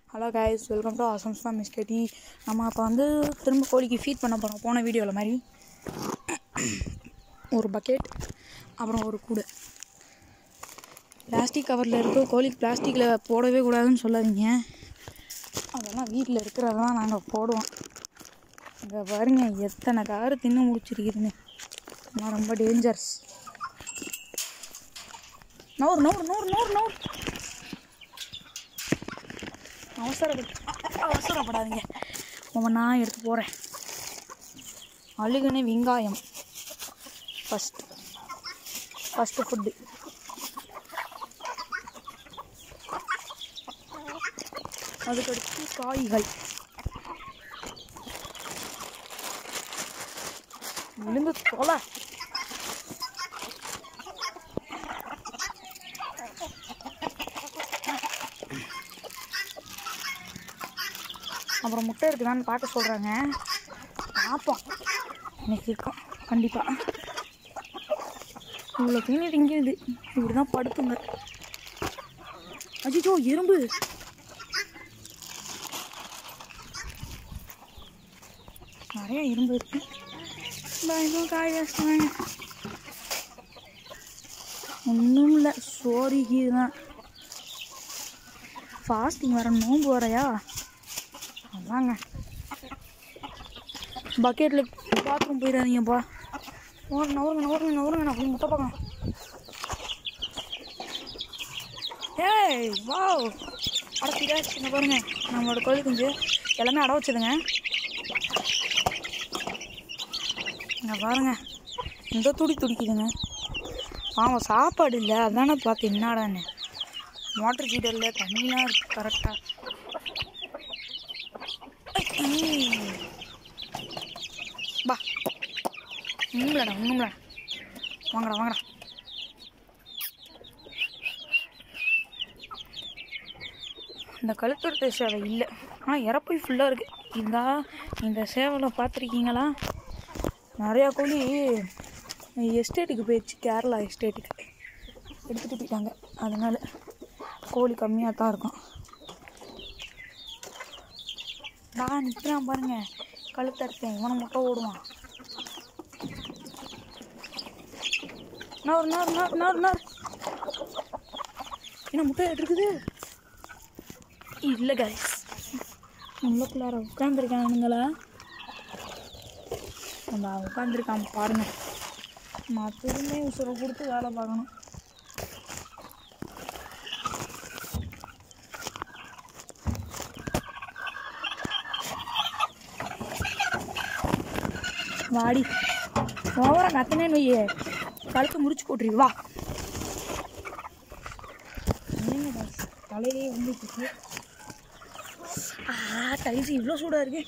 hello guys welcome to அசம்ஸ் தான் mister D நம்ம அப்போ வந்து திரும்ப கோழிக்கு ஃபீட் பண்ண போகிறோம் போன வீடியோவில் மாதிரி ஒரு பக்கெட் அப்புறம் ஒரு கூடை பிளாஸ்டிக் கவரில் இருக்க கோழிக்கு பிளாஸ்டிக்கில் போடவே கூடாதுன்னு சொல்லாதீங்க அதெல்லாம் வீட்டில் இருக்கிறதான் நாங்கள் போடுவோம் இங்கே பாருங்க எத்தனை கவர் தின்னு முடிச்சிருக்குதுன்னு அதெல்லாம் ரொம்ப டேஞ்சர்ஸ் நூறு நூறு நூறு நூறு நூறு அவசரப்பட்டு அவசரப்படாதீங்க ஒவ்வொன்றா எடுத்து போகிறேன் அழுகுனே வெங்காயம் ஃபஸ்ட் ஃபஸ்ட்டு ஃபுட்டு அதுக்கடுத்து காய்கள் விழுந்து தொலை அப்புறம் முட்டை இருக்குதான்னு பார்க்க சொல்கிறாங்க பார்ப்போம் இன்னைக்கு இருக்கும் கண்டிப்பாக இவ்வளோ தீனி திங்கிது இப்படி தான் படுத்துங்க அஜிஜோ எறும்பு நிறைய எறும்பு இருக்கு பயந்தும் காய் வச்சுட்டாங்க ஒன்றும் இல்லை சோறிக்கு தான் ஃபாஸ்டிங் வர நோன்பு வரையா அதாங்க பக்கெட்டில் பாத்ரூம் போயிடாதீங்கப்பா நவருங்க நவருங்க நவருங்க நவருங்க நான் போய் முட்டை பார்க்கலாம் ஏய் வாவ் அடத்திடா இங்கே பாருங்க நம்மளோட கோழி குஞ்சு எல்லாமே அட வச்சுதுங்க இங்கே பாருங்க இந்த துடி துடிக்குதுங்க ஆமாம் சாப்பாடு இல்லை அதானே பார்த்து என்னடான்னு வாட்டர் ஹீட்டரில் தண்ணிலாம் இருக்குது கரெக்டாக பா ஒன்றும்லடா ஒன்றும்ல வாங்கடா வாங்கடா இந்த கழுத்தொடுத்த சேவை இல்லை ஆனால் இறப்பை ஃபுல்லாக இருக்குது இந்த இந்த சேவலை பார்த்துருக்கீங்களா நிறையா கோழி எஸ்டேட்டுக்கு போயிடுச்சு கேரளா எஸ்டேட்டுக்கு எடுத்துகிட்டு போயிட்டாங்க அதனால கோழி கம்மியாக தான் இருக்கும் நான் நிற்கிறான் பாருங்க கழுத்த இருக்கேன் இவனை மட்டும் ஓடுவான் நார் நார் நார் நார் நார் என்ன முட்டை இருக்குது இல்லை கைஸ் உள்ளக்குள்ளார உட்காந்துருக்கானுங்களா அந்த உட்காந்துருக்கான் பாருங்க நான் திரும்பி உசுரை கொடுத்து வேலை பார்க்கணும் வாடி ஓவரா கத்தனேன்னு வையே கழுத்து முடிச்சு போட்டுரு வா என்னங்க boss, தலையிலே வந்துட்டு இருக்கு ஆ டைல்ஸ் இவ்வளோ சூடாக இருக்கு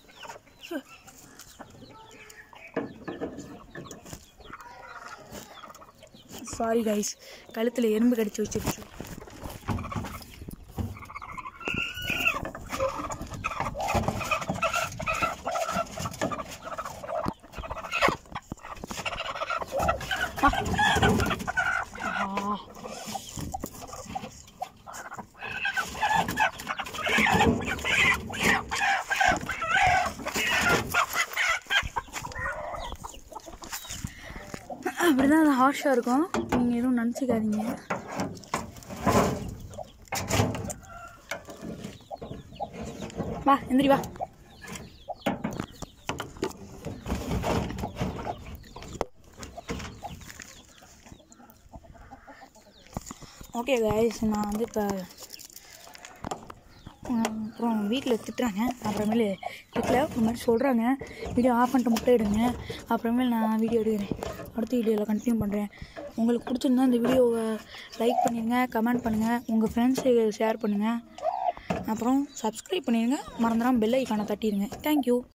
சாரி கைஸ் கழுத்தில் எறும்பு கடிச்சு வச்சிருச்சு ஆ அப்படிதான் அது ஹார்ஷாக இருக்கும் நீங்கள் எதுவும் நினச்சிக்காதீங்க வா எந்திரி வா ஓகே கைஸ் நான் வந்து இப்போ அப்புறம் வீட்டில் திட்டுறாங்க அப்புறமேலு திட்டல ஒரு மாதிரி சொல்கிறாங்க வீடியோ ஆஃப் பண்ணிட்டு முட்டை எடுங்க அப்புறமேல் நான் வீடியோ எடுக்கிறேன் அடுத்த வீடியோவில் கண்டினியூ பண்ணுறேன் உங்களுக்கு பிடிச்சிருந்தா இந்த வீடியோவை லைக் பண்ணிடுங்க கமெண்ட் பண்ணுங்கள் உங்கள் ஃப்ரெண்ட்ஸுக்கு ஷேர் பண்ணுங்கள் அப்புறம் சப்ஸ்கிரைப் பண்ணிடுங்க மறந்துடாமல் பெல் ஐக்கானை தட்டிடுங்க தேங்க்யூ